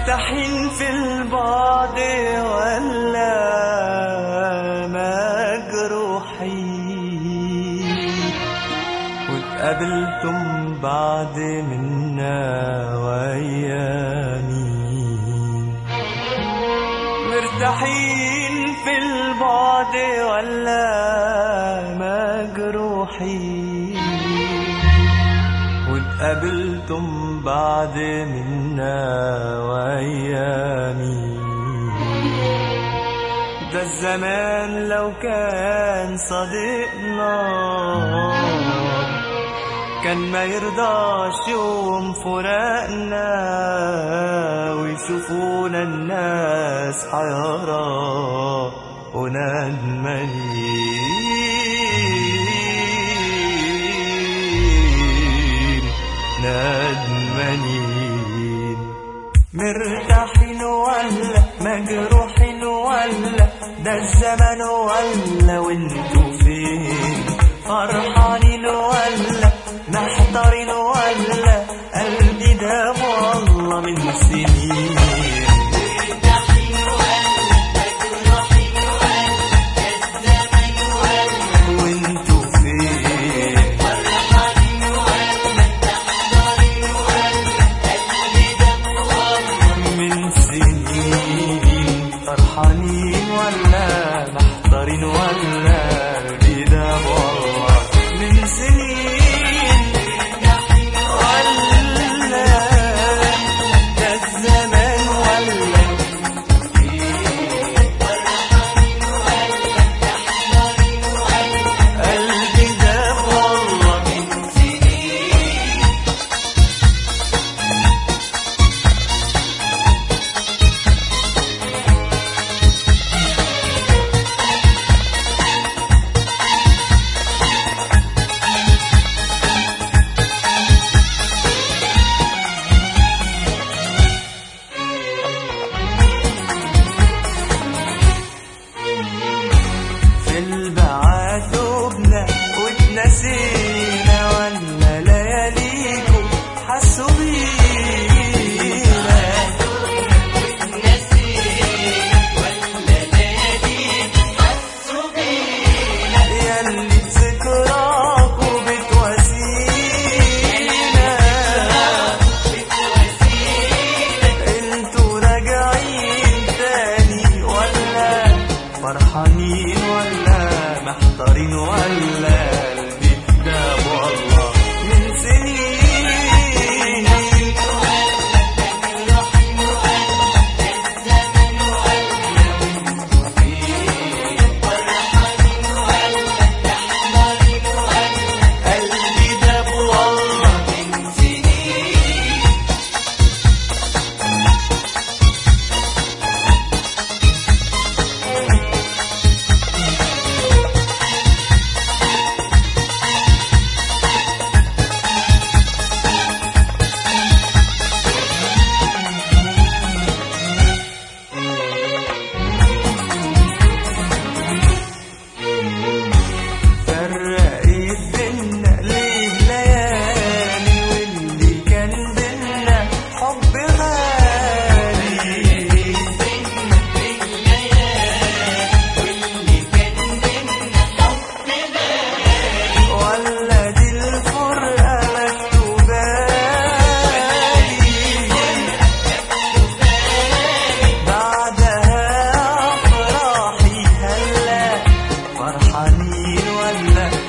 مرتاحين في البعد ولا مجروحين واتقابلتم بعد منا ويامين مرتاحين في البعد ولا مجروحين واتقابلتم بعد منا ويامين ده الزمان لو كان صديقنا كان ما يرضاش يوم فراقنا ويشوفونا الناس حيارى وندمانين ندمانين مرتاحين ولا مجروحين ولا ده الزمن ولا وانتوا فين فرحانين ولا محتارين ولا قلبي دام والله من سنين وانتوا فين من سنين فرحانين ولا محتارين ولا كده والله من سنين ولا ده الزمان ولا قلبي ده والله من سنين في البعاد دوبنا واتنسينا ولا لياليكم حسوا بينا ياللي بذكراكوا بتواسينا انتوا راجعين تاني ولا فرحانين ولا محتارين ولا قلبي ده والله من سنين قلبي ده والله من سنين فرقت بينا ليه ليالي واللي كان بينا حب غالي ولا دي الفرقة مكتوبالي بعدها أفراحي هلا فرحانين ولا